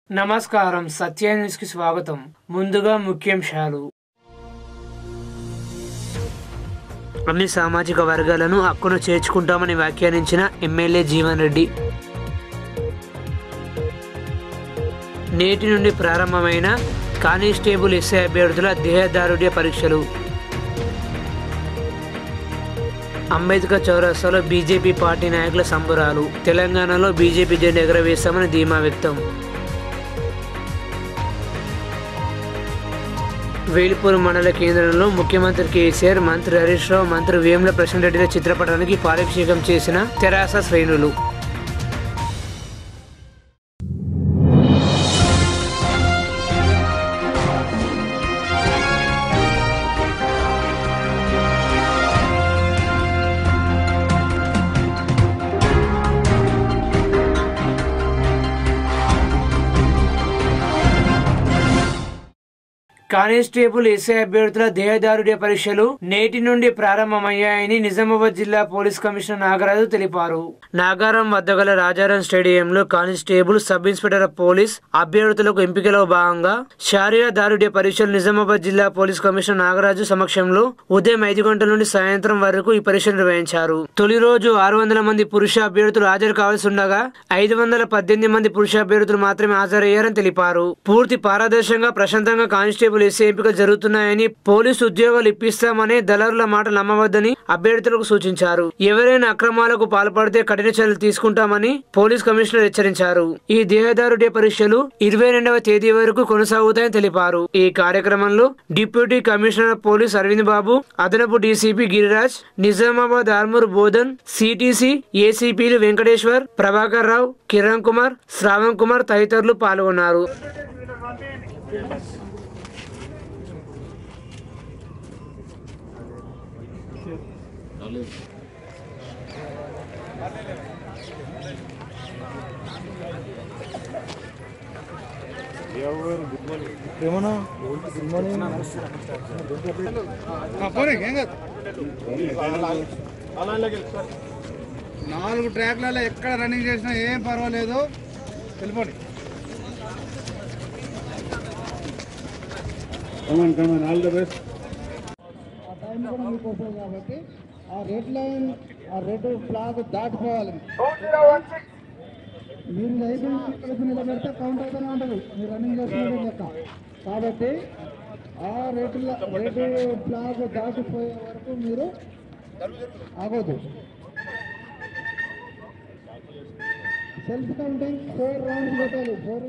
నమస్కారం సత్య న్యూస్ కి స్వాగతం ముందుగా ముఖ్యాంశాలు అన్ని సామాజిక వర్గాలను హక్కును చేర్చుకుంటామని వ్యాఖ్యానించిన ఎమ్మెల్యే జీవన్ రెడ్డి నేటి నుండి ప్రారంభమైన కానిస్టేబుల్ ఎస్ఐ అభ్యర్థుల దేహదారుడ్య పరీక్షలు అంబేద్కర్ చౌరస్తాలో బీజేపీ పార్టీ నాయకుల సంబరాలు తెలంగాణలో బీజేపీ జెండా ఎగరవేస్తామని ధీమా వ్యక్తం వేలిపూర్ మండల కేంద్రంలో ముఖ్యమంత్రి కేసీఆర్ మంత్రి హరీష్ రావు మంత్రి వేముల ప్రశాంత్ రెడ్డిల చిత్రపటానికి పాలాభిషేకం చేసిన తెరాస శ్రేణులు కానిస్టేబుల్ ఎస్ఐ అభ్యర్థుల దేహదారుడ్య పరీక్షలు నేటి నుండి ప్రారంభమయ్యాయని నిజామాబాద్ జిల్లా పోలీస్ కమిషనర్ నాగరాజు తెలిపారు నాగారం వద్ద గల రాజారాం స్టేడియంలో constable sub inspector of police అభ్యర్థులకు ఎంపికలో భాగంగా శారీర దారుడ్య పరీక్షలు నిజామాబాద్ జిల్లా పోలీస్ కమిషనర్ నాగరాజు సమక్షంలో ఉదయం ఐదు గంటల నుండి సాయంత్రం వరకు ఈ పరీక్షలు నిర్వహించారు తొలి రోజు ఆరు వందల మంది పురుష అభ్యర్థులు హాజరు కావాల్సి ఉండగా ఐదు వందల పద్దెనిమిది మంది పురుష అభ్యర్థులు మాత్రమే హాజరయ్యారని తెలిపారు పూర్తి పారదర్శకంగా ప్రశాంతంగా కానిస్టేబుల్ ఎస్సీ ఎంపికలు జరుగుతున్నాయని పోలీసు ఉద్యోగాలు ఇప్పిస్తామని దళారుల మాటలు నమ్మవద్దని అభ్యర్థులకు సూచించారు ఎవరైనా అక్రమాలకు పాల్పడితే కఠిన చర్యలు తీసుకుంటామని పోలీస్ కమిషనర్ హెచ్చరించారు ఈ దేహదారుడ్య పరీక్షలు ఇరవై రెండవ తేదీ వరకు కొనసాగుతాయని తెలిపారు ఈ కార్యక్రమంలో deputy commissioner of police Aravind Babu అదనపు డీసీపీ గిరిరాజ్ నిజామాబాద్ ఆర్మూర్ బోధన్ సిటిసి ఏసీపీలు వెంకటేశ్వర్ ప్రభాకర్ రావు కిరణ్ కుమార్ శ్రావణ్ కుమార్ తదితరులు పాల్గొన్నారు ఏమన్నా గుడ్ మార్నింగ్ నాలుగు ట్రాక్లలో ఎక్కడ రన్నింగ్ చేసినా ఏం పర్వాలేదు వెళ్ళిపోండి ఆ టైం కూడా మీకు వస్తుంది కాబట్టి ఆ రెడ్ లైన్ ఆ రెడ్ ఫ్లాగ్ దాటిపోవాలి మీరు లైసెన్స్ కలిసి నిలబెడితే కౌంట్ అవుతూనే ఉంటుంది మీరు రన్నింగ్ చేస్తున్నది లెక్క కాబట్టి ఆ రెడ్ రెడ్ ఫ్లాగ్ దాటిపోయే వరకు మీరు ఆగొద్దు సెల్ఫ్ కౌంటింగ్ ఫోర్ రౌండ్స్ పెట్టాలి ఫోర్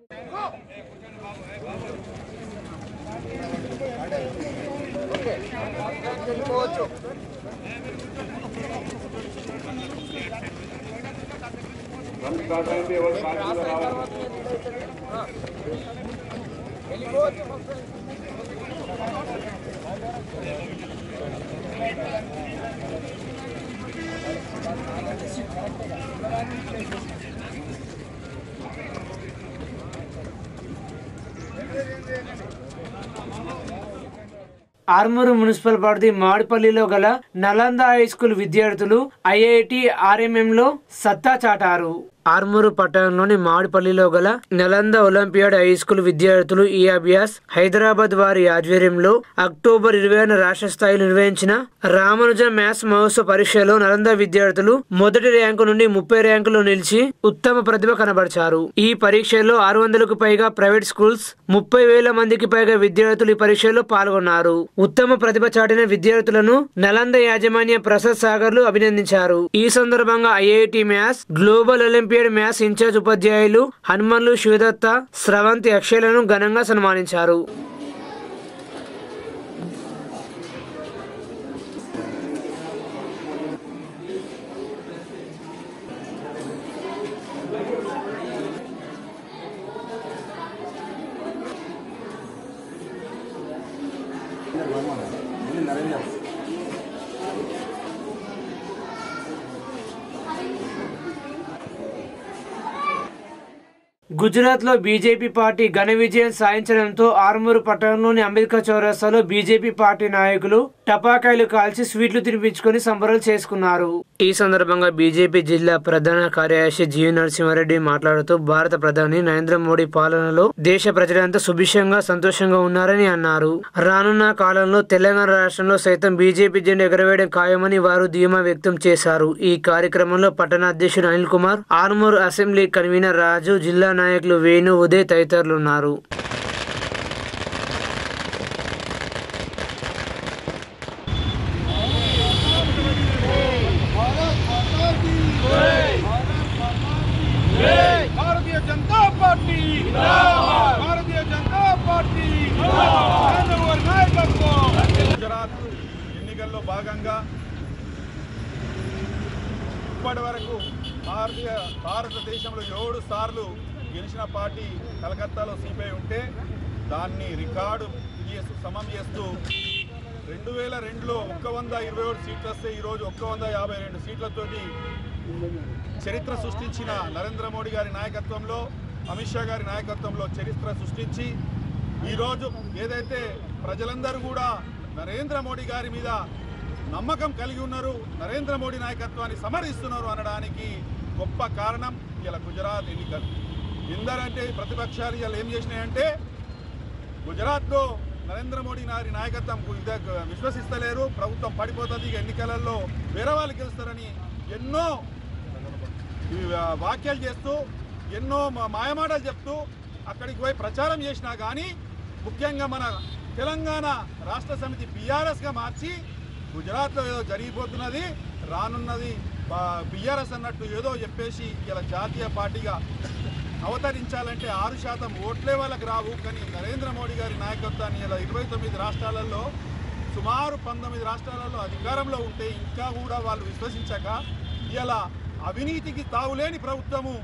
ఆర్మూరు మున్సిపల్ పరిధి మాడిపల్లిలో గల నలంద హై స్కూల్ విద్యార్థులు ఐఐటి ఆర్ఎంఎం లో సత్తా చాటారు ఆర్మూరు పట్టణంలోని మాడిపల్లిలో గల నలంద ఒలింపియాడ్ హై స్కూల్ విద్యార్థులు ఈ అభ్యాస్ హైదరాబాద్ వారి ఆధ్వర్యంలో అక్టోబర్ ఇరవై రాష్ట్ర స్థాయిలో నిర్వహించిన రామానుజ మ్యాథ్స్ మహోత్సవ పరీక్షలో నలంద విద్యార్థులు మొదటి ర్యాంకు నుండి ముప్పై ర్యాంకులో నిలిచి ఉత్తమ ప్రతిభ కనబరిచారు ఈ పరీక్షలో ఆరు వందలకు పైగా ప్రైవేట్ స్కూల్స్ ముప్పై వేల మందికి పైగా విద్యార్థులు ఈ పరీక్షలో పాల్గొన్నారు ఉత్తమ ప్రతిభ చాటిన విద్యార్థులను నలంద యాజమాన్య ప్రసాద్ సాగర్లు అభినందించారు ఈ సందర్భంగా IIT maths global olympiad maths incharge ఉపాధ్యాయులు హనుమన్లు శివదత్త స్రవంతి అక్షయలను ఘనంగా సన్మానించారు గుజరాత్ లో బీజేపీ పార్టీ ఘన విజయం సాధించడంతో ఆర్మూరు పట్టణంలోని అంబేద్కర్ చౌరస్తాలో బీజేపీ పార్టీ నాయకులు టపాకాయలు కాల్చి స్వీట్లు తినిపించుకొని సంబరాలు చేసుకున్నారు ఈ సందర్భంగా బీజేపీ జిల్లా ప్రధాన కార్యదర్శి జి నరసింహారెడ్డి మాట్లాడుతూ భారత ప్రధాని నరేంద్ర మోడీ పాలనలో దేశ ప్రజలంతా సుభిక్షంగా సంతోషంగా ఉన్నారని అన్నారు రానున్న కాలంలో తెలంగాణ రాష్ట్రంలో సైతం బీజేపీ జెండా ఎగరవేయడం ఖాయమని వారు ధీమా వ్యక్తం చేశారు ఈ కార్యక్రమంలో పట్టణ అధ్యక్షుడు అనిల్ కుమార్ ఆర్మూర్ అసెంబ్లీ కన్వీనర్ రాజు జిల్లా నాయకులు వేణు ఉదయ్ తదితరులు ఉన్నారు భారతీయ జనతా పార్టీ భారతీయ జనతా పార్టీ నరేంద్ర మోదీ నాయకత్వం గుజరాత్ ఎన్నికల్లో భాగంగా ఇప్పటి వరకు భారతీయ భారతదేశంలో ఏడు సార్లు గెలిచిన పార్టీ కలకత్తాలో సిపిఐ ఉంటే దాన్ని రికార్డు చేస్తూ సమం చేస్తూ రెండు వేల రెండులో ఒక్క వంద ఇరవై ఏడు సీట్లు వస్తే ఈరోజు ఒక్క వంద యాభై రెండు సీట్లతోటి చరిత్ర సృష్టించిన నరేంద్ర మోడీ గారి నాయకత్వంలో అమిత్ షా గారి నాయకత్వంలో చరిత్ర సృష్టించి ఈరోజు ఏదైతే ప్రజలందరూ కూడా నరేంద్ర మోడీ గారి మీద నమ్మకం కలిగి ఉన్నారు నరేంద్ర మోడీ నాయకత్వాన్ని సమర్థిస్తున్నారు అనడానికి గొప్ప కారణం ఇలా గుజరాత్ ఎన్నికలు ఎందరంటే ప్రతిపక్షాలు ఇలా ఏం చేసినాయంటే గుజరాత్లో నరేంద్ర మోడీ గారి నాయకత్వం ఇద- విశ్వసిస్తలేరు ప్రభుత్వం పడిపోతుంది ఇక ఎన్నికలలో వేరే వాళ్ళు గెలుస్తారని ఎన్నో ఈ వాక్యాలు చేస్తూ ఎన్నో మా- మాయమాటలు చెప్తూ అక్కడికి పోయి ప్రచారం చేసినా కానీ ముఖ్యంగా మన తెలంగాణ రాష్ట్ర సమితి బీఆర్ఎస్గా మార్చి గుజరాత్లో ఏదో జరిగిపోతున్నది రానున్నది బీఆర్ఎస్ అన్నట్టు ఏదో చెప్పేసి ఇలా జాతీయ పార్టీగా అవతరించాలంటే ఆరు శాతం ఓట్లే వాళ్ళకి రావు కానీ నరేంద్ర మోడీ గారి నాయకత్వాన్ని ఇలా ఇరవై తొమ్మిది రాష్ట్రాలలో సుమారు పంతొమ్మిది రాష్ట్రాలలో అధికారంలో ఉంటే ఇంకా కూడా వాళ్ళు విశ్వసించక ఇలా అవినీతికి తావులేని ప్రభుత్వము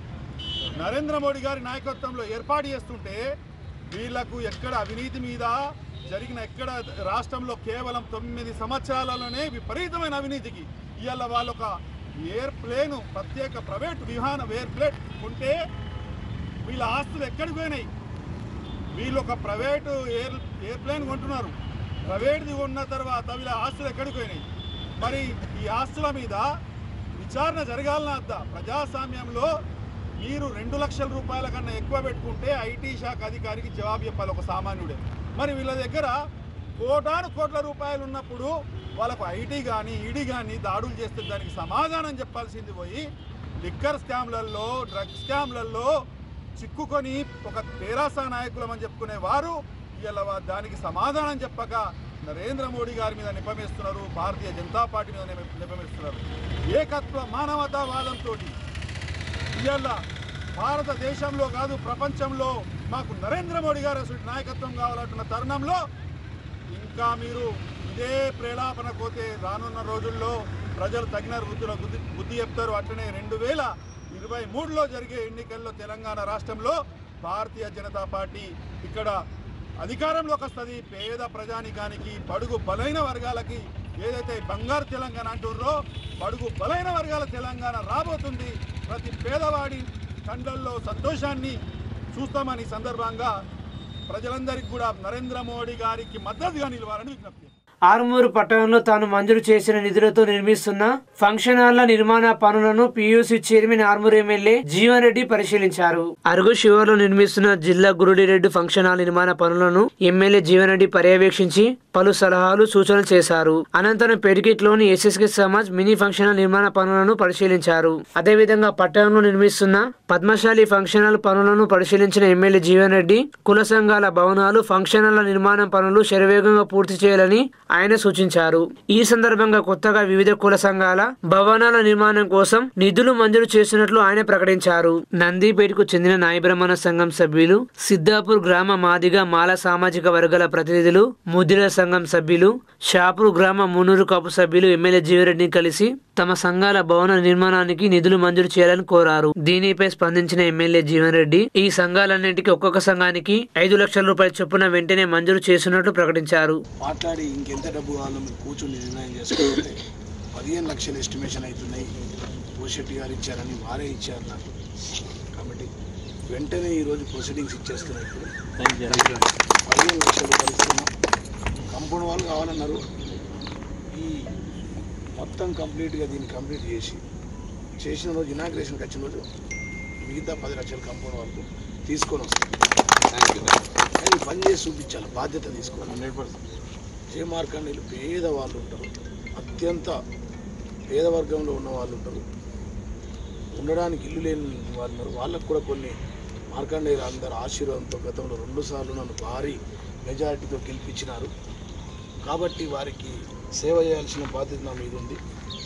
నరేంద్ర మోడీ గారి నాయకత్వంలో ఏర్పాటు చేస్తుంటే వీళ్లకు ఎక్కడ అవినీతి మీద జరిగిన ఎక్కడ రాష్ట్రంలో కేవలం తొమ్మిది సంవత్సరాలలోనే విపరీతమైన అవినీతికి ఇవాళ వాళ్ళొక ఎయిర్ప్లేను ప్రత్యేక ప్రైవేట్ విమానం ఎయిర్ప్లేన్ ఉంటే వీళ్ళ ఆస్తులు ఎక్కడికి పోయినాయి వీళ్ళు ఒక ప్రైవేటు ఎయిర్ ఎయిర్ప్లేన్ కొంటున్నారు ప్రైవేట్ది కొన్న తర్వాత వీళ్ళ ఆస్తులు ఎక్కడికి పోయినాయి మరి ఈ ఆస్తుల మీద విచారణ జరగాలన్నా వద్దా ప్రజాస్వామ్యంలో మీరు రెండు లక్షల రూపాయల కన్నా ఎక్కువ పెట్టుకుంటే ఐటీ శాఖ అధికారికి జవాబు చెప్పాలి ఒక సామాన్యుడే మరి వీళ్ళ దగ్గర కోటాను కోట్ల రూపాయలు ఉన్నప్పుడు వాళ్ళకు ఐటీ కానీ ఈడీ కానీ దాడులు చేస్తే దానికి సమాధానం చెప్పాల్సింది పోయి లిక్కర్ స్కామ్లలో డ్రగ్ స్కామ్లలో చిక్కుకొని ఒక తెరాస నాయకులం అని చెప్పుకునే వారు ఇలా దానికి సమాధానం చెప్పక నరేంద్ర మోడీ గారి మీద నిపమేస్తున్నారు భారతీయ జనతా పార్టీ మీద నిప- నిపమేస్తున్నారు ఏకత్వ మానవతావాదంతో ఇవాళ భారతదేశంలో కాదు ప్రపంచంలో మాకు నరేంద్ర మోడీ గారు అసలు నాయకత్వం కావాలంటున్న తరుణంలో ఇంకా మీరు ఇదే ప్రేలాపన పోతే రానున్న రోజుల్లో ప్రజలు తగిన వృత్తిలో బుద్ధి బుద్ధి చెప్తారు అట్లనే రెండు వేల ఇరవై మూడులో జరిగే ఎన్నికల్లో తెలంగాణ రాష్ట్రంలో భారతీయ జనతా పార్టీ ఇక్కడ అధికారంలోకి వస్తుంది పేద ప్రజానికానికి బడుగు బలైన వర్గాలకి ఏదైతే బంగారు తెలంగాణ అంటుర్రో బడుగు బలైన వర్గాల తెలంగాణ రాబోతుంది ప్రతి పేదవాడి కండ్లల్లో సంతోషాన్ని చూస్తామని ఈ సందర్భంగా ప్రజలందరికీ కూడా నరేంద్ర మోడీ గారికి మద్దతుగా నిలవాలని విజ్ఞప్తి చేస్తున్నాను. ఆర్మూరు పట్టణంలో తాను మంజూరు చేసిన నిధులతో నిర్మిస్తున్న ఫంక్షన్ హాల్ల నిర్మాణ పనులను PUC chairman Armoor MLA Jeevan Reddy పరిశీలించారు అరుగు శివర్లో నిర్మిస్తున్న జిల్లా గురుడిరెడ్డి ఫంక్షన్ హాల్ నిర్మాణ పనులను ఎమ్మెల్యే జీవన్ రెడ్డి పర్యవేక్షించి పలు సలహాలు సూచనలు చేశారు అనంతరం పెరిగిట్లోని SSK Samaj mini function hall నిర్మాణ పనులను పరిశీలించారు అదేవిధంగా పట్టణంలో నిర్మిస్తున్న పద్మశాలి ఫంక్షన్ హాల్ పనులను పరిశీలించిన ఎమ్మెల్యే జీవన్ రెడ్డి కుల సంఘాల భవనాలు ఫంక్షన్ హాల్ల నిర్మాణం పనులు శరవేగంగా పూర్తి చేయాలని ఆయన సూచించారు ఈ సందర్భంగా కొత్తగా వివిధ కుల సంఘాల భవనాల నిర్మాణం కోసం నిధులు మంజూరు చేసినట్లు ఆయన ప్రకటించారు నందిపేటకు చెందిన నాయబ్రహ్మణ సంఘం సభ్యులు సిద్ధాపూర్ గ్రామ మాదిగ మాల సామాజిక వర్గాల ప్రతినిధులు ముదిర సంఘం సభ్యులు షాపూర్ గ్రామ మునూరు కాపు సభ్యులు ఎమ్మెల్యే జీవరెడ్డిని కలిసి తమ సంఘాల భవన నిర్మాణానికి నిధులు మంజూరు చేయాలని కోరారు దీనిపై స్పందించిన ఎమ్మెల్యే జీవన్ రెడ్డి ఈ సంఘాలన్నింటికి ఒక్కొక్క సంఘానికి ఐదు లక్షల రూపాయల చొప్పున వెంటనే మంజూరు చేస్తున్నట్లు ప్రకటించారు మాట్లాడి ఇంకెంత డబ్బు కావాలో మీరు కూర్చొని నిర్ణయం చేసుకుంటే పదిహేను లక్షల ఎస్టిమేషన్ అవుతున్నాయి పోషెట్టి గారు ఇచ్చారని వారే ఇచ్చారు నాకు కాబట్టి వెంటనే ఈరోజు ప్రొసీడింగ్స్ ఇచ్చేస్తున్నాయి ఇప్పుడు పదిహేను లక్షల రూపాయలు ఇస్తున్నాం కంపౌండ్ వాళ్ళు కావాలన్నారు ఈ మొత్తం కంప్లీట్గా దీన్ని కంప్లీట్ చేసి చేసిన రోజు ఇనాగ్రేషన్కి వచ్చిన రోజు మిగతా పది లక్షల కంపౌండ్ వరకు తీసుకొని వస్తాం కానీ పని చేసి చూపించాలి బాధ్యత తీసుకోవాలి హండ్రెడ్ పర్సెంట్ జే మార్కండీలు పేద వాళ్ళు ఉంటారు అత్యంత పేద వర్గంలో ఉన్న వాళ్ళు ఉంటారు ఉండడానికి ఇల్లు లేని వాళ్ళు ఉన్నారు వాళ్ళకు కూడా కొన్ని మార్కండేయులు అందరు ఆశీర్వాదంతో గతంలో రెండు సార్లు నన్ను భారీ మెజారిటీతో గెలిపించినారు కాబట్టి వారికి సేవ చేయాల్సిన బాధ్యత నా మీద ఉంది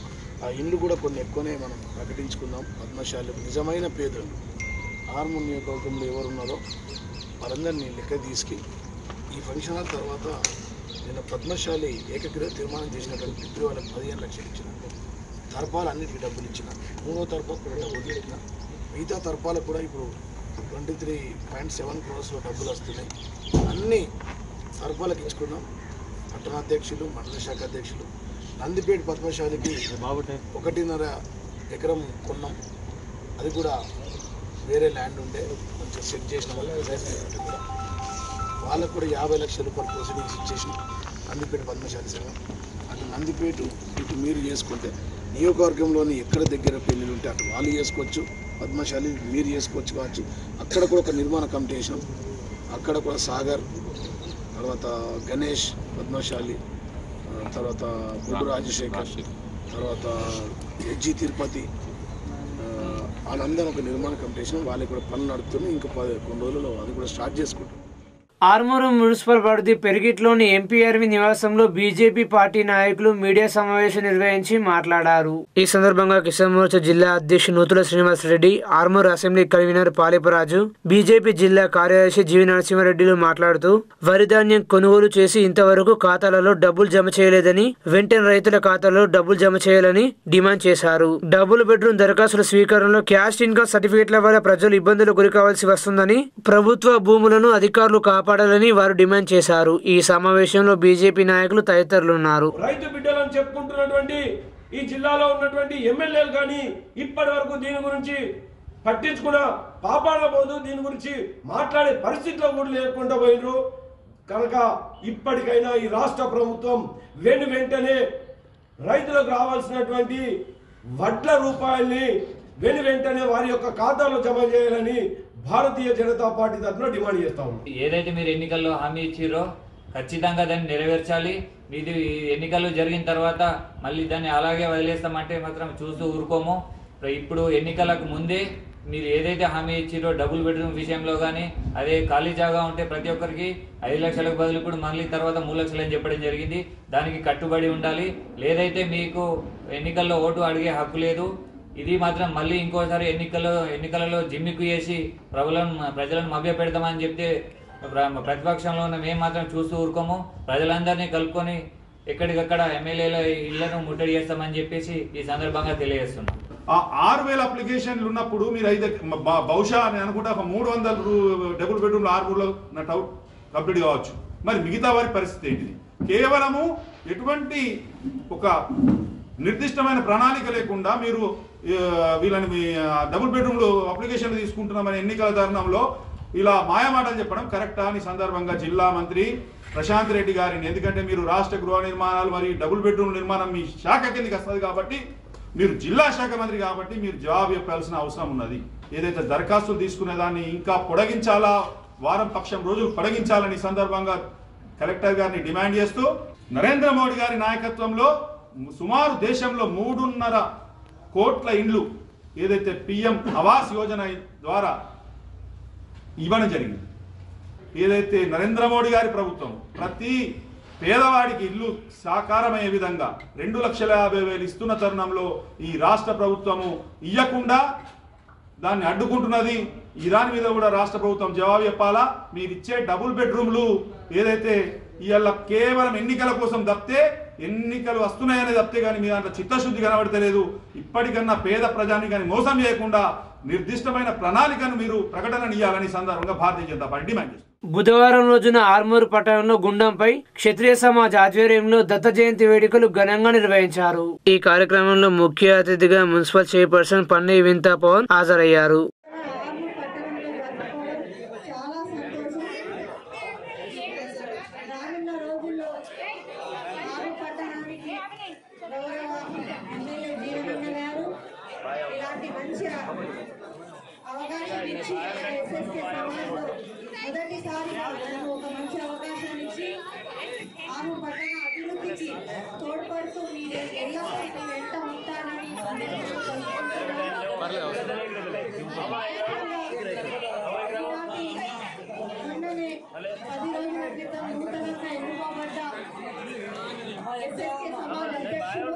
ఆ ఇండ్లు కూడా కొన్ని ఎక్కువనే మనం ప్రకటించుకుందాం పద్మశాలి నిజమైన పేదలు హార్మోన్ నియోజకవర్గంలో ఎవరున్నారో వాళ్ళందరినీ లెక్క తీసుకు ఈ ఫంక్షన్ హాల్ తర్వాత నేను పద్మశాలి ఏకగ్రీవ తీర్మానం చేసినటువంటి ఇప్పుడు వాళ్ళకి పదిహేను లక్షలు ఇచ్చిన తరపాలు అన్నిటికీ డబ్బులు ఇచ్చిన మూడో తరపాకు కూడా డబ్బులు ఇచ్చిన మిగతా తరపాలకు కూడా ఇప్పుడు ట్వంటీ త్రీ పాయింట్ సెవెన్ క్రోర్స్లో డబ్బులు వస్తున్నాయి అన్ని తరపాలకు ఇచ్చుకున్నాం పట్టణాధ్యక్షులు మండల శాఖ అధ్యక్షులు నందిపేట పద్మశాలికి ఒకటిన్నర ఎకరం కొన్నాం అది కూడా వేరే ల్యాండ్ ఉండే కొంచెం సెట్ చేసిన వల్ల వ్యవసాయం కూడా వాళ్ళకు కూడా యాభై లక్షల రూపాయలు ప్రొసీడింగ్స్ ఇచ్చేసి నందిపేట పద్మశాలి సంఘం అటు నందిపేట ఇటు మీరు చేసుకుంటే నియోజకవర్గంలోని ఎక్కడ దగ్గర పెళ్ళిళ్ళు ఉంటే అటు వాళ్ళు చేసుకోవచ్చు పద్మశాలి మీరు చేసుకోవచ్చు కావచ్చు అక్కడ కూడా ఒక నిర్మాణ కమిటీ వేసినాం అక్కడ కూడా సాగర్ తర్వాత గణేష్ పద్మశాలి ఆ, తర్వాత బొడ్డు రాజశేఖర్ తర్వాత హెచ్జి తిరుపతి ఆ, వాళ్ళందరూ ఒక నిర్మాణ కమిటీ వేసినాం వాళ్ళకి కూడా పనులు నడుపుతున్నాయి ఇంకా పది కొన్ని రోజుల్లో అది కూడా స్టార్ట్ చేసుకుంటాం ఆర్మూరు మున్సిపల్ పరిధి పెరిగిట్లోని ఎంపీఆర్వి నివాసంలో బీజేపీ పార్టీ నాయకులు మీడియా సమావేశం నిర్వహించి మాట్లాడారు ఈ సందర్భంగా కిసాన్ మోర్చా జిల్లా అధ్యక్షుడు Nuthula Srinivas Reddy Armoor assembly convener Paliparaju BJP జిల్లా కార్యదర్శి జీవి నరసింహారెడ్డిలు మాట్లాడుతూ వరి ధాన్యం కొనుగోలు చేసి ఇంతవరకు ఖాతాలలో డబ్బులు జమ చేయలేదని వెంటనే రైతుల ఖాతాలో డబ్బులు జమ చేయాలని డిమాండ్ చేశారు డబుల్ బెడ్రూమ్ దరఖాస్తుల స్వీకరణలో క్యాస్ట్ ఇన్కమ్ సర్టిఫికెట్ల వల్ల ప్రజలు ఇబ్బందులు గురి కావాల్సి వస్తుందని ప్రభుత్వ భూములను అధికారులు కాపాడాలని వారు డిమాండ్ చేశారు ఈ సమావేశంలో బీజేపీ నాయకులు తదితరులు ఉన్నారు రైతు బిడ్డలని చెప్పుకుంటున్నటువంటి ఈ జిల్లాలో ఉన్నటువంటి ఎమ్మెల్యేలు కానీ ఇప్పటి వరకు దీని గురించి పట్టించుకున్న పాపాడబోదు దీని గురించి మాట్లాడే పరిస్థితిలో కూడా లేకుండా పోయినరు కనుక ఇప్పటికైనా ఈ రాష్ట్ర ప్రభుత్వం వెను వెంటనే రైతులకు రావాల్సినటువంటి వడ్ల రూపాయల్ని వెను వెంటనే వారి యొక్క ఖాతాలో జమ చేయాలని భారతీయ జనతా పార్టీ తరఫున డిమాండ్ చేస్తా ఉన్నాం ఏదైతే మీరు ఎన్నికల్లో హామీ ఇచ్చిరో ఖచ్చితంగా దాన్ని నెరవేర్చాలి మీది ఎన్నికలు జరిగిన తర్వాత మళ్ళీ దాన్ని అలాగే వదిలేస్తామంటే మాత్రం చూస్తూ ఊరుకోము ఇప్పుడు ఎన్నికలకు ముందే మీరు ఏదైతే హామీ ఇచ్చిరో డబుల్ బెడ్రూమ్ విషయంలో కానీ అదే ఖాళీ జాగా ఉంటే ప్రతి ఒక్కరికి ఐదు లక్షలకు బదులు ఇప్పుడు మళ్ళీ తర్వాత మూడు లక్షలు అని చెప్పడం జరిగింది దానికి కట్టుబడి ఉండాలి లేదైతే మీకు ఎన్నికల్లో ఓటు అడిగే హక్కు లేదు ఇది మాత్రం మళ్ళీ ఇంకోసారి ఎన్నికల్లో ఎన్నికలలో జిమ్మికు చేసి ప్రభులను ప్రజలను మభ్య పెడతామని చెప్తే ప్ర- ప్రతిపక్షంలో ఉన్న మేము మాత్రం చూస్తూ ఊరుకోము ప్రజలందరినీ కలుపుకొని ఎక్కడికక్కడ ఎమ్మెల్యేల ఇళ్లను ముట్టడి చేస్తామని చెప్పేసి ఈ సందర్భంగా తెలియజేస్తున్నాం ఆ ఆరు వేల అప్లికేషన్లు ఉన్నప్పుడు మీరు అయితే బ- బహుశా నేను అనుకుంటా ఒక మూడు వందల రూ- డబుల్ బెడ్రూమ్లు ఆరుగురులో నా డౌట్ కంప్లీట్ కావచ్చు మరి మిగతా వారి పరిస్థితి ఏంటిది కేవలము ఎటువంటి ఒక నిర్దిష్టమైన ప్రణాళిక లేకుండా మీరు ఆ, వీళ్ళని మీ ఆ, డబుల్ బెడ్రూమ్లు అప్లికేషన్లు తీసుకుంటున్నామని ఎన్నికల తరుణంలో ఇలా మాయమాటలు చెప్పడం కరెక్టా అని సందర్భంగా జిల్లా మంత్రి ప్రశాంత్ రెడ్డి గారిని ఎందుకంటే మీరు రాష్ట్ర గృహ నిర్మాణాలు మరియు డబుల్ బెడ్రూమ్ నిర్మాణం మీ శాఖ కిందకి వస్తుంది కాబట్టి మీరు జిల్లా శాఖ మంత్రి కాబట్టి మీరు జవాబు చెప్పాల్సిన అవసరం ఉన్నది ఏదైతే దరఖాస్తులు తీసుకునే దాన్ని ఇంకా పొడిగించాలా వారం పక్షం రోజులు పొడిగించాలని ఈ సందర్భంగా కలెక్టర్ గారిని డిమాండ్ చేస్తూ నరేంద్ర మోడీ గారి నాయకత్వంలో సుమారు దేశంలో మూడున్నర కోట్ల ఇండ్లు ఏదైతే పిఎం ఆవాస్ యోజన ద్వారా ఇవ్వడం జరిగింది ఏదైతే నరేంద్ర మోడీ గారి ప్రభుత్వం ప్రతి పేదవాడికి ఇల్లు సాకారమయ్యే విధంగా రెండు లక్షల యాభై వేలు ఇస్తున్న తరుణంలో ఈ రాష్ట్ర ప్రభుత్వము ఇయ్యకుండా దాన్ని అడ్డుకుంటున్నది ఈ దాని మీద కూడా రాష్ట్ర ప్రభుత్వం జవాబు చెప్పాలా మీరు ఇచ్చే డబుల్ బెడ్రూమ్లు ఏదైతే ఇవాళ కేవలం ఎన్నికల కోసం తప్పితే ఎన్నికలు వస్తున్నాయనే తప్పితే కానీ మీ దాంట్లో చిత్తశుద్ధి కనబడతలేదు ఇప్పటికన్నా పేద ప్రజాని కానీ మోసం చేయకుండా నిర్దిష్టమైన ప్రణాళికను మీరు ప్రకటన ఇవ్వాలని సందర్భంగా భారతీయ జనతా పార్టీ డిమాండ్ చేస్తుంది బుధవారం రోజున ఆర్మూరు పట్టణంలో గుండంపై క్షత్రియ సమాజ్ ఆధ్వర్యంలో దత్త జయంతి వేడుకలు ఘనంగా నిర్వహించారు ఈ కార్యక్రమంలో ముఖ్య అతిథిగా మున్సిపల్ చైర్పర్సన్ పన్నె వింతా పవన్ హాజరయ్యారు ఆర్మూర్ పట్టణంలో జరుపుకోవడం చాలా సంతోషం రానున్న రోజుల్లో ఆరు పట్టణానికి గౌరవ ఇలాంటి మంచి అవకాశం ఇచ్చి ఎస్ఎస్కే సమాజంలో మొదటిసారిగా మనకు ఒక మంచి అవకాశం ఇచ్చి ఆమె పట్టణ అభివృద్ధికి తోడ్పడుతూ మీరు ఎల్లప్పుడూ మీ వెంట ఉంటానని మొన్ననే పది రోజుల క్రితం నూతనంగా ఎన్నుకోబడ్డ ఎస్ఎస్కే సమాజ్ అధ్యక్షుడు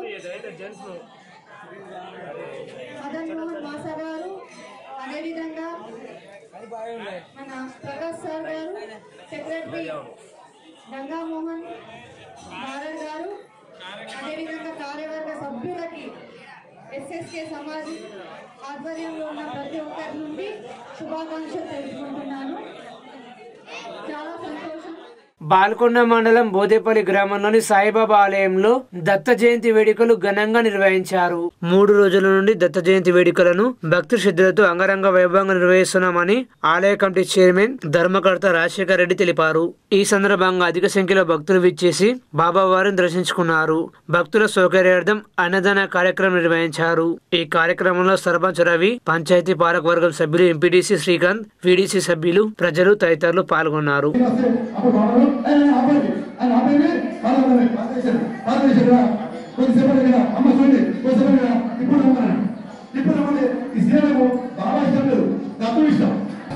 మదన్ మోహన్ మాసా గారు అదేవిధంగా మన ప్రకాష్ సార్ గారు సెక్రటరీ గంగా మోహన్ భారత్ గారు అదేవిధంగా కార్యవర్గ సభ్యులకి ఎస్ఎస్కే సమాజ్ ఆధ్వర్యంలో ఉన్న ప్రతి ఒక్కరి నుండి శుభాకాంక్షలు తెలుసుకుంటున్నాను చాలా సంతోషం బాల్కొండ మండలం బోదేపల్లి గ్రామంలోని సాయిబాబా ఆలయంలో దత్త జయంతి వేడుకలు ఘనంగా నిర్వహించారు మూడు రోజుల నుండి దత్త జయంతి వేడుకలను భక్తి శ్రద్ధలతో అంగరంగ వైభవంగా నిర్వహిస్తున్నామని ఆలయ కమిటీ చైర్మన్ ధర్మకర్త రాజశేఖర్ రెడ్డి తెలిపారు ఈ సందర్భంగా అధిక సంఖ్యలో భక్తులు విచ్చేసి బాబా వారిని దర్శించుకున్నారు భక్తుల సౌకర్యార్థం అన్నదాన కార్యక్రమం నిర్వహించారు ఈ కార్యక్రమంలో సర్పంచ్ రవి పంచాయతీ పాలక వర్గం సభ్యులు ఎంపీడీసీ శ్రీకాంత్ వీడీసీ సభ్యులు ప్రజలు తదితరులు పాల్గొన్నారు అప్పుడు బాబు ఆయన ఆపండి ఆయన ఆపండి పాల్గొనండి పాల్గొనేశారు పాల్గొనేశారు కొద్దిసేపటి కదా అమ్మ చూడండి కొద్దిసేపటి కదా ఇప్పుడు రమ్మనండి ఇప్పుడు రమ్మండి ఈ సేవకు బాబా ఇష్టం లేదు డబ్బు ఇష్టం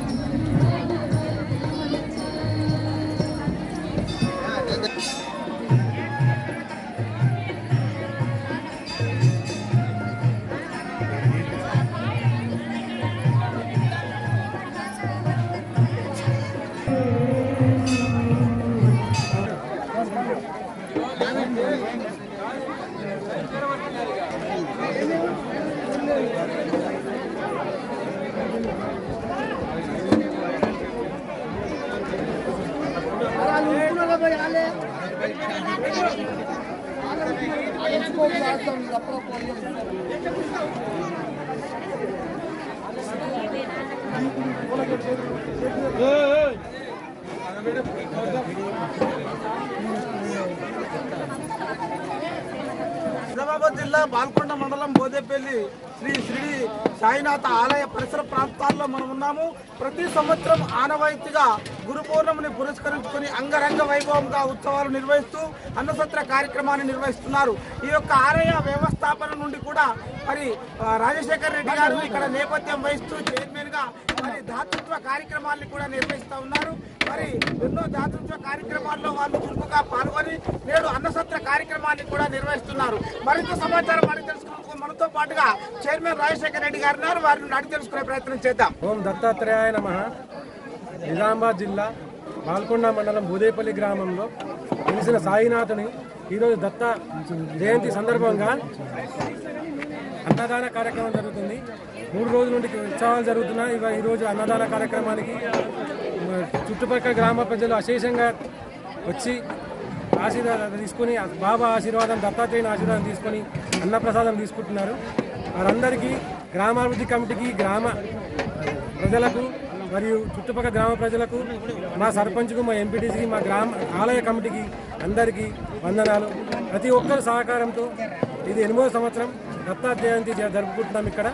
నిజామాబాద్ జిల్లా బాల్కొండ మండలం బోదేపల్లి శ్రీ శ్రీ సాయినాథ ఆలయ పరిసర ప్రాంతాల్లో మనం ఉన్నాము ప్రతి సంవత్సరం ఆనవాయితీగా గురు పౌర్ణమిని పురస్కరించుకొని అంగరంగ వైభవంగా ఉత్సవాలు నిర్వహిస్తూ అన్నసత్ర కార్యక్రమాన్ని నిర్వహిస్తున్నారు ఈ యొక్క ఆలయ వ్యవస్థాపన నుండి కూడా మరి ఆ, రాజశేఖర్ రెడ్డి గారు ఇక్కడ నేపథ్యం వహిస్తూ చైర్మన్ గా మరి దాతృత్వ కార్యక్రమాల్ని కూడా నిర్వహిస్తూ ఉన్నారు మరి ఎన్నో దాతృత్వ కార్యక్రమాల్లో వాళ్ళు చురుకుగా పాల్గొని నేడు అన్నసత్ర కార్యక్రమాన్ని కూడా నిర్వహిస్తున్నారు మరింత సమాచారం అడిగి తెలుసుకున్నందుకు మనతో పాటుగా చైర్మన్ రాజశేఖర్ రెడ్డి గారు ఉన్నారు వారిని అడిగి తెలుసుకునే ప్రయత్నం చేద్దాం ఓం దత్తాత్రేయాయ నమ నిజామాబాద్ జిల్లా బాల్కొండ మండలం బూదేపల్లి గ్రామంలో తెలిసిన సాయినాథుని ఈరోజు దత్త జయంతి సందర్భంగా అన్నదాన కార్యక్రమం జరుగుతుంది మూడు రోజుల నుండి ఉత్సవాలు జరుగుతున్నాయి ఇవ ఈరోజు అన్నదాన కార్యక్రమానికి మ, చుట్టుపక్కల గ్రామ ప్రజలు అశేషంగా వచ్చి ఆశీర్వాదం తీసుకొని బాబా ఆశీర్వాదం దత్తాత్రేయుని ఆశీర్వాదం తీసుకొని అన్నప్రసాదం తీసుకుంటున్నారు వారందరికీ గ్రామాభివృద్ధి కమిటీకి గ్రామ ప్రజలకు మరియు చుట్టుపక్కల గ్రామ ప్రజలకు మా సర్పంచ్కు మా ఎంపీటీసీకి మా గ్రామ ఆలయ కమిటీకి అందరికీ వందనాలు ప్రతి ఒక్కరి సహకారంతో ఇది ఎనిమిదో సంవత్సరం దత్తా జయంతి జ- జరుపుకుంటున్నాం ఇక్కడ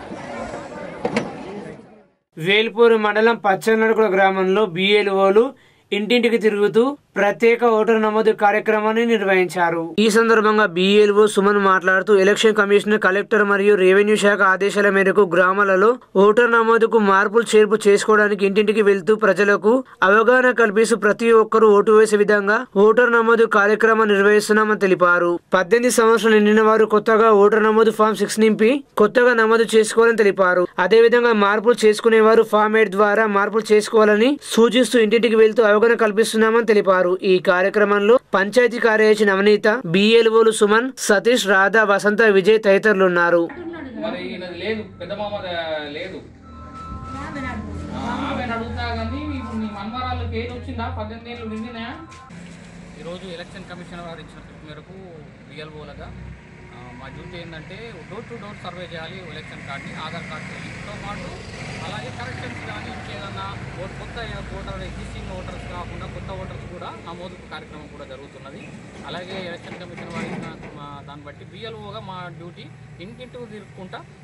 వేల్పూరు మండలం పచ్చనడుకుల గ్రామంలో బిఎల్ఓలు ఇంటింటికి తిరుగుతూ ప్రత్యేక ఓటర్ నమోదు కార్యక్రమాన్ని నిర్వహించారు ఈ సందర్భంగా బిఎల్ఓ సుమన్ మాట్లాడుతూ ఎలక్షన్ కమిషనర్ కలెక్టర్ మరియు రెవెన్యూ శాఖ ఆదేశాల మేరకు గ్రామాలలో ఓటర్ నమోదుకు మార్పులు చేర్పు చేసుకోవడానికి ఇంటింటికి వెళ్తూ ప్రజలకు అవగాహన కల్పిస్తూ ప్రతి ఒక్కరూ ఓటు వేసే విధంగా ఓటర్ నమోదు కార్యక్రమం నిర్వహిస్తున్నామని తెలిపారు పద్దెనిమిది సంవత్సరాలు నిండిన వారు కొత్తగా ఓటర్ నమోదు ఫామ్ సిక్స్ నింపి కొత్తగా నమోదు చేసుకోవాలని తెలిపారు అదేవిధంగా మార్పులు చేసుకునేవారు ఫామ్ ఎయిట్ ద్వారా మార్పులు చేసుకోవాలని సూచిస్తూ ఇంటింటికి వెళ్తూ అవగాహన కల్పిస్తున్నామని తెలిపారు ఈ కార్యక్రమంలో పంచాయతీ కార్యదర్శి నవనీత బిఎల్ఓలు సుమన్ సతీష్ రాధా వసంత విజయ్ తదితరులు ఉన్నారు మరి ఈయనది లేదు పెద్ద మామ లేదు ఆమె అడుగుతా కానీ ఇప్పుడు నీ మన్మరాళ్ళకి ఏది వచ్చిందా పద్దెనిమిది ఏళ్ళు నిండినా ఈరోజు ఎలక్షన్ కమిషన్ వారు ఇచ్చిన పిలుపు మేరకు బిఎల్ఓలుగా మా డ్యూటీ ఏంటంటే డోర్ టు డోర్ సర్వే చేయాలి ఎలక్షన్ కార్డ్ని ఆధార్ కార్డు లింక్తో పాటు అలాగే కరెక్షన్స్ కానీ ఇంకేదన్నా ఓ- కొత్త ఓటర్ ఎగ్జిస్టింగ్ ఓటర్స్ కాకుండా కొత్త ఓటర్స్ కూడా నమోదు కార్యక్రమం కూడా జరుగుతున్నది అలాగే ఎలక్షన్ కమిషన్ వారి ఇచ్చిన, మా దాన్ని బట్టి బిఎల్ఓగా మా డ్యూటీ ఇంటింటికి తిరుగుకుంటా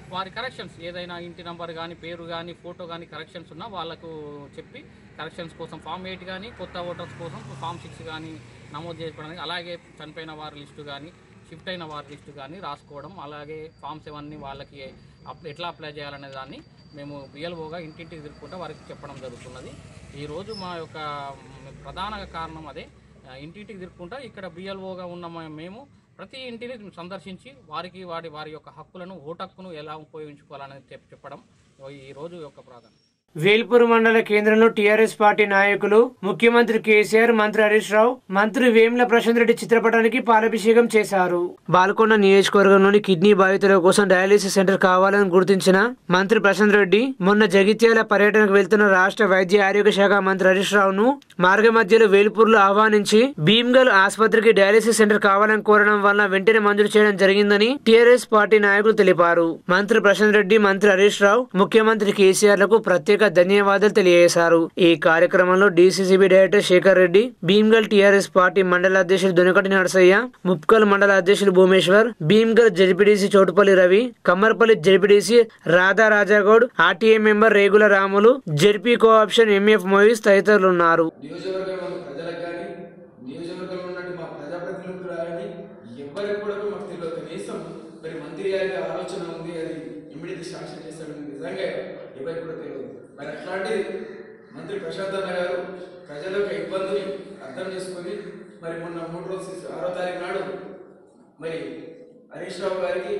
వారి కరెక్షన్స్ ఏదైనా ఇంటి నంబర్ కానీ పేరు కానీ ఫోటో కానీ కరెక్షన్స్ ఉన్నా వాళ్ళకు చెప్పి కరెక్షన్స్ కోసం ఫామ్ ఎయిట్ కానీ కొత్త ఓటర్స్ కోసం ఫామ్ సిక్స్ కానీ నమోదు చేసుకోవడానికి అలాగే చనిపోయిన వారి లిస్టు కానీ షిఫ్ట్ అయిన వారి లిస్టు కానీ రాసుకోవడం అలాగే ఫామ్ సెవెన్ని వాళ్ళకి అప్ ఎట్లా అప్లై చేయాలనే దాన్ని మేము బిఎల్ఓగా ఇంటింటికి తిరుగుకుంటూ వారికి చెప్పడం జరుగుతున్నది ఈరోజు మా యొక్క మ్, ప్రధాన కారణం అదే ఆ, ఇంటింటికి తిరుగుకుంటా ఇక్కడ బిఎల్ఓగా ఉన్న మ- మేము ప్రతి ఇంటిని సందర్శించి వారికి వారి వారి యొక్క హక్కులను ఓటు హక్కును ఎలా ఉపయోగించుకోవాలనేది చెప్- చెప్పడం ఈ రోజు యొక్క ప్రాధాన్యత వేల్పూర్ మండల కేంద్రంలో టీఆర్ఎస్ పార్టీ నాయకులు ముఖ్యమంత్రి కేసీఆర్ మంత్రి హరీష్ రావు మంత్రి వేముల ప్రశాంత్ రెడ్డి చిత్రపటానికి పాలాభిషేకం చేశారు బాల్కొండ నియోజకవర్గంలోని కిడ్నీ బాధితుల కోసం డయాలిసిస్ సెంటర్ కావాలని గుర్తించిన మంత్రి ప్రశాంత్ రెడ్డి మొన్న జగిత్యాల పర్యటనకు వెళ్తున్న రాష్ట్ర వైద్య ఆరోగ్య శాఖ మంత్రి హరీష్ రావును మార్గ మధ్యలో వేల్పూర్లో ఆహ్వానించి భీమ్గల్ ఆసుపత్రికి డయాలిసిస్ సెంటర్ కావాలని కోరడం వల్ల వెంటనే మంజూరు చేయడం జరిగిందని టీఆర్ఎస్ పార్టీ నాయకులు తెలిపారు మంత్రి ప్రశాంత్ రెడ్డి మంత్రి హరీష్ రావు ముఖ్యమంత్రి కేసీఆర్ లకు ప్రత్యేక ధన్యవాదాలు తెలియజేశారు ఈ కార్యక్రమంలో DCCB director Shekar Reddy Bheemgal TRS party మండల అధ్యక్షులు దొనకటి నరసయ్య ముప్కల్ మండల అధ్యక్షులు Bhumeshwar Bheemgal ZPTC Chotupalli Ravi Kammarpalli ZPTC Radha Rajagoud RTA member Regula Ramulu ZP co-option MF Moiz తదితరులు ఉన్నారు నియోజకవర్గంలో ప్రజలకు కానీ నియోజకవర్గంలో ఉన్నట్టు మా ప్రజాప్రతినిధులు కానీ ఎవరికి కూడా మాకు తెలియదు కనీసం మరి మంత్రి గారికి ఆలోచన ఉంది అది ఇమ్మీడియట్ శాంక్షన్ చేస్తాడని నిజంగా ఎవరికి కూడా తెలియదు మరి అట్లాంటిది మంత్రి ప్రశాంత్ అన్న గారు ప్రజల యొక్క ఇబ్బందులు అర్థం చేసుకొని మరి మొన్న మూడు రోజులు ఆరో తారీఖు నాడు మరి హరీష్ రావు గారికి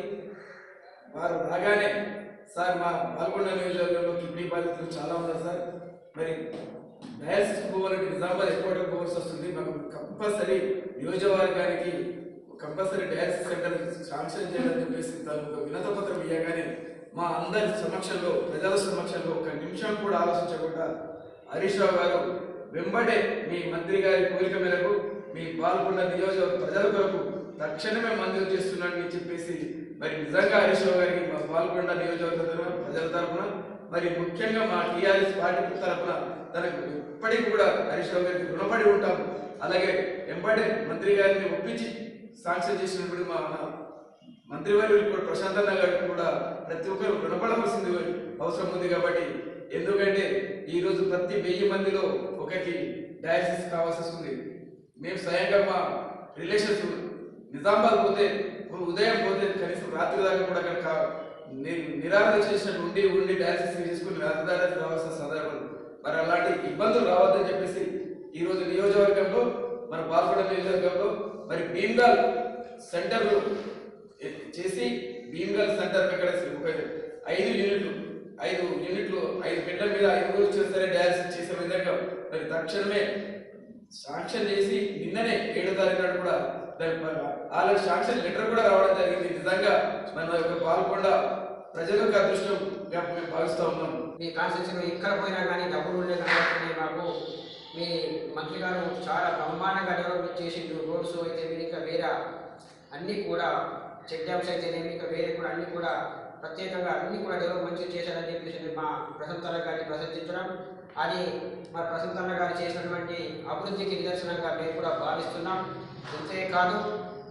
వారు రాగానే సార్ మా పాల్గొండ నియోజకవర్గంలో కిడ్నీ బాధితులు చాలా ఉన్నారు సార్ మరి డయాలసిస్ పోవాలంటే నిజామాబాద్ ఎక్కువ పోవాల్సి వస్తుంది మాకు కంపల్సరీ నియోజకవర్గానికి కంపల్సరీ డయాలసిస్ సెంటర్ శాంక్షన్ చేయాలని చెప్పేసి తను ఒక వినత పత్రం ఇవ్వగానే మా అందరి సమక్షంలో ప్రజల సమక్షంలో ఒక నిమిషం కూడా ఆలోచించకుండా హరీష్ రావు గారు వెంబడే మీ మంత్రి గారి కోరిక మేరకు మీ పాల్గొన్న నియోజక ప్రజల కొరకు తక్షణమే మంజూరు చేస్తున్నానని చెప్పేసి మరి నిజంగా హరీష్ రావు గారికి మా పాల్గొండ నియోజకవర్గ తరఫున ప్రజల తరఫున మరి ముఖ్యంగా మా టీఆర్ఎస్ పార్టీ తరఫున తనకు ఇప్పటికి కూడా హరీష్ రావు గారికి రుణపడి ఉంటాం అలాగే వెంబడే మంత్రి గారిని ఒప్పించి సాంక్షన్ చేసినప్పుడు మా మంత్రివర్యులు కూడా ప్రశాంత్ అన్న గారికి కూడా ప్రతి ఒక్కరు రుణపడవలసింది అవసరం ఉంది కాబట్టి ఎందుకంటే ఈ రోజు ప్రతి వెయ్యి మందిలో ఒకరికి డయాలసిస్ కావాల్సి వస్తుంది మేము స్వయంగా మా రిలేషన్స్ నిజామాబాద్ పోతే ఇప్పుడు ఉదయం పోతే కనీసం రాత్రి దాకా కూడా అక్కడ కా- ని- నిరాహార చేసినట్టు ఉండి ఉండి డయాలసిస్ చేసుకుని రాత్రి దాకా రావాల్సిన సందర్భం మరి అలాంటి ఇబ్బందులు రావద్దని చెప్పేసి ఈ రోజు నియోజకవర్గంలో మన పాల్గొండ నియోజకవర్గంలో మరి భీమ్గల్ సెంటర్ చేసి భీమ్గల్ సెంటర్ అక్కడ ఒక ఐదు యూనిట్లు ఐదు యూనిట్లు ఐదు బెడ్ల మీద ఐదు రోజులు చేస్తారే డయాలసిస్ చేసే విధంగా మరి తక్షణమే శాంక్షన్ చేసి నిన్ననే ఏడో తారీఖు నాడు కూడా ఆల్రెడీ శాంక్షన్ లెటర్ కూడా రావడం జరిగింది నిజంగా మన యొక్క పాల్గొండ ప్రజల యొక్క అదృష్టంగా మేము భావిస్తా ఉన్నాం మీ కాన్స్టిట్యూన్సీలో ఎక్కడ పోయినా కానీ డబ్బులు ఉండే కాబట్టి మాకు మీ మంత్రి గారు చాలా బ్రహ్మాండంగా డెవలప్మెంట్ చేసిండు రోడ్స్ అయితే మీరు ఇంకా వేరే అన్నీ కూడా చెక్ డ్యామ్స్ అయితేనేమి ఇంకా వేరే కూడా అన్నీ కూడా ప్రత్యేకంగా అన్నీ కూడా డెవలప్ మంచిగా చేశారని చెప్పేసి మా ప్రశంసన గారిని ప్రశంసించడం అది మా ప్రశంసన గారు చేసినటువంటి అభివృద్ధికి నిదర్శనంగా మేము కూడా భావిస్తున్నాం అంతేకాదు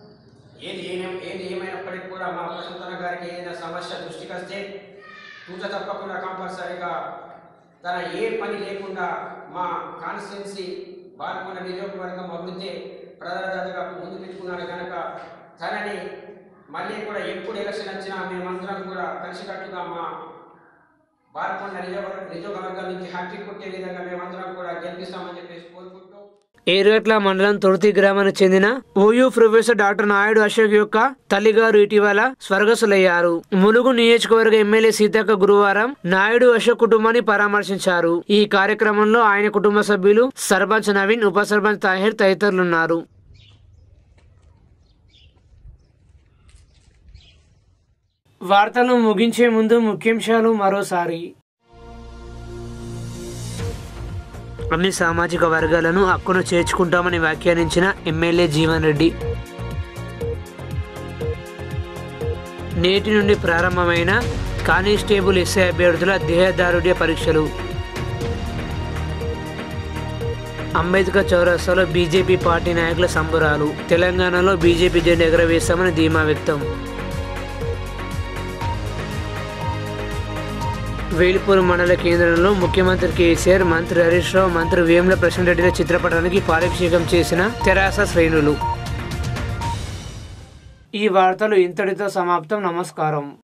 ఏది ఏమైనా ఏది ఏమైనప్పటికీ కూడా మా ప్రశంసన గారికి ఏదైనా సమస్య దృష్టికి వస్తే తూచ తప్పకుండా కంపల్సరీగా తన ఏ పని లేకుండా మా కాన్స్టిట్యున్సీ బాల్కొండ నియోజకవర్గం అభివృద్ధి ప్రధానతగా ముందు పెట్టుకున్నాడు కనుక తనని మళ్ళీ కూడా ఎప్పుడు ఎలక్షన్ వచ్చినా మేమందరం కూడా కలిసికట్టుగా మా బాల్కొండ నియోజకవర్గ నియోజకవర్గం నుంచి హ్యాట్రిక్ కొట్టే విధంగా మేమందరం కూడా గెలిపిస్తామని చెప్పేసి కోరుకుంటూ ఏరుగట్ల మండలం తొర్తి గ్రామానికి చెందిన OU professor doctor Naidu Ashok యొక్క తల్లిగారు ఇటీవల స్వర్గసులయ్యారు ములుగు నియోజకవర్గ ఎమ్మెల్యే సీతక్క గురువారం నాయుడు అశోక్ కుటుంబాన్ని పరామర్శించారు ఈ కార్యక్రమంలో ఆయన కుటుంబ సభ్యులు సర్పంచ్ నవీన్ ఉప సర్పంచ్ తాహిర్ తదితరులున్నారు వార్తలు ముగించే ముందు ముఖ్యాంశాలు మరోసారి అన్ని సామాజిక వర్గాలను హక్కును చేర్చుకుంటామని వ్యాఖ్యానించిన ఎమ్మెల్యే జీవన్ రెడ్డి నేటి నుండి ప్రారంభమైన కానిస్టేబుల్ ఎస్ఐ అభ్యర్థుల దేహదారుడ్య పరీక్షలు అంబేద్కర్ చౌరస్తాలో బీజేపీ పార్టీ నాయకుల సంబరాలు తెలంగాణలో బీజేపీ జెండా ఎగరవేస్తామని ధీమా వ్యక్తం వేలిపూర్ మండల కేంద్రంలో ముఖ్యమంత్రి కేసీఆర్ మంత్రి హరీష్ రావు మంత్రి వేముల ప్రశాంత్ రెడ్డిల చిత్రపటానికి పాలాభిషేకం చేసిన తెరాస శ్రేణులు ఈ వార్తలు ఇంతటితో సమాప్తం నమస్కారం